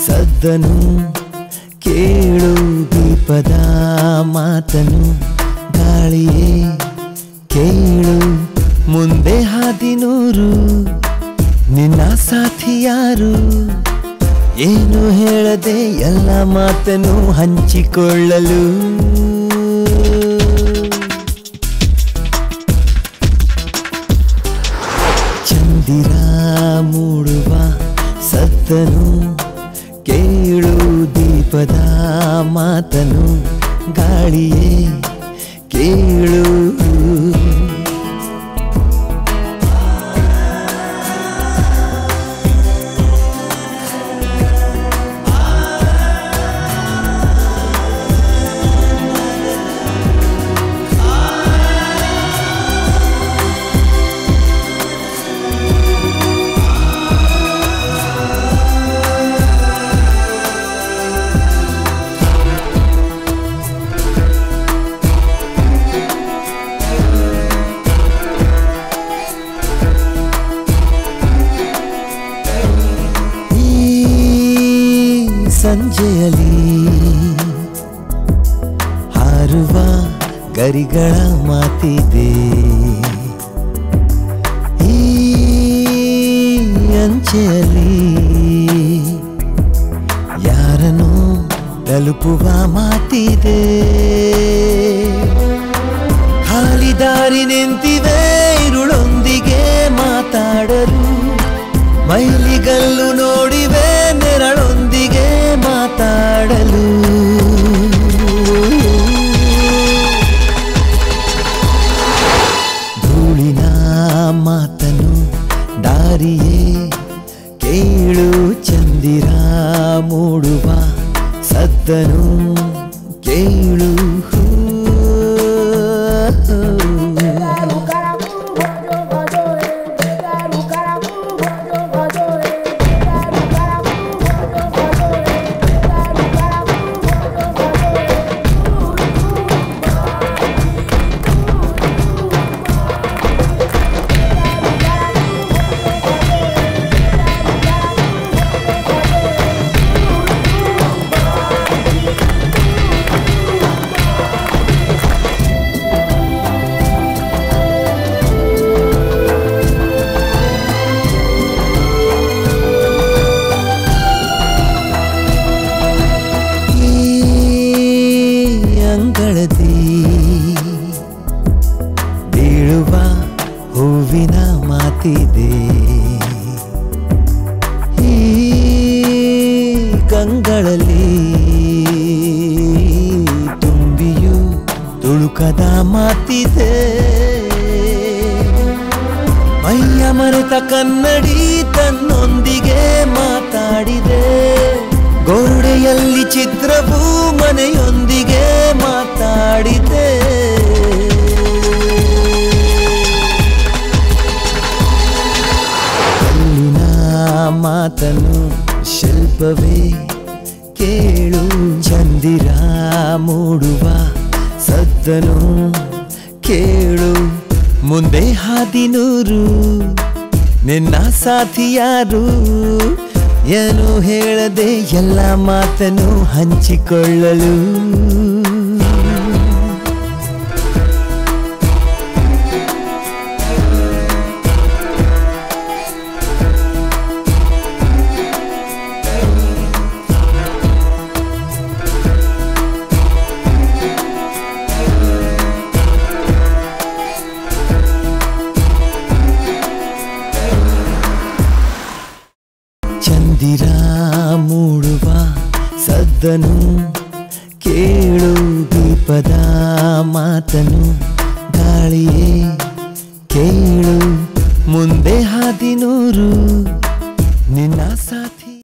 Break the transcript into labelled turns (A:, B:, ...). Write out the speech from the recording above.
A: ಸದ್ದನು ಕೇಳು ದೀಪದ ಮಾತನು ಗಾಳಿಯೇ ಕೇಳು ಮುಂದೆ ಹಾದಿನೂರು ನಿನ್ನ ಸಾಥಿ ಯಾರು ಏನು ಹೇಳದೆ ಎಲ್ಲ ಮಾತನ್ನು ಹಂಚಿಕೊಳ್ಳಲು ಚಂದಿರ ಮೂಡುವ ಸತ್ತನು ಕೇಳು ದೀಪದ ಮಾತನು ಗಾಳಿಯೇ ಕೇಳು ಈ ಸಂಜೆಯಲ್ಲಿ ಹಾರುವ ಗರಿಗಳ ಮಾತಿದೆ ಈ ಅಂಚೆಯಲ್ಲಿ ಯಾರನ್ನು ತಲುಪುವ ಮಾತಿದೆ ಖಾಲಿ ದಾರಿ ನಿಂತಿವೆ ಇರುಳೊಂದಿಗೆ ಮಾತಾಡಲು ಮೈಲಿಗಲ್ಲು ನೋಡಿವೆ ನೆರಳೊಂದಿಗೆ ಮಾತಾಡಲು ಧೂಳಿನ ಮಾತನು ದಾರಿಯೇ ಕೇಳು ಚಂದಿರ ಮೂಡುವ ಸದ್ದನು ಕೇಳು ಈ ಅಂಗಳದಿ ಬೀಳುವ ಹೂವಿನ ಮಾತಿದೆ ಈ ಕಂಗಳಲ್ಲಿ ತುಂಬಿಯು ತುಳುಕದ ಮಾತಿದೆ ಮೈಯ ಮರೆತ ಕನ್ನಡಿ ತನ್ನೊಂದಿಗೆ ಮಾತಾಡಿದೆ ಗೋಡೆಯಲ್ಲಿ ಚಿತ್ರವು ಮನೆಯೊಂದಿಗೆ ಮಾತಾಡಿದೆ ಕಲ್ಲಿನ ಮಾತನು ಶಿಲ್ಪವೇ ಕೇಳು ಚಂದಿರ ಮೂಡುವ ಸದ್ದನು ಕೇಳು ಮುಂದೆ ಹಾದಿನೂರು ನಿನ್ನ ಸಾಥಿ ಯಾರು ಏನು ಹೇಳದೆ ಎಲ್ಲ ಮಾತನ್ನು ಹಂಚಿಕೊಳ್ಳಲು ಚಂದಿರ ಮೂಡುವ ಸದ್ದನು ಕೇಳು ದೀಪದ ಮಾತನು ಗಾಳಿಯೇ ಕೇಳು ಮುಂದೆ ಹಾದಿನೂರು ನಿನ್ನ ಸಾಥಿ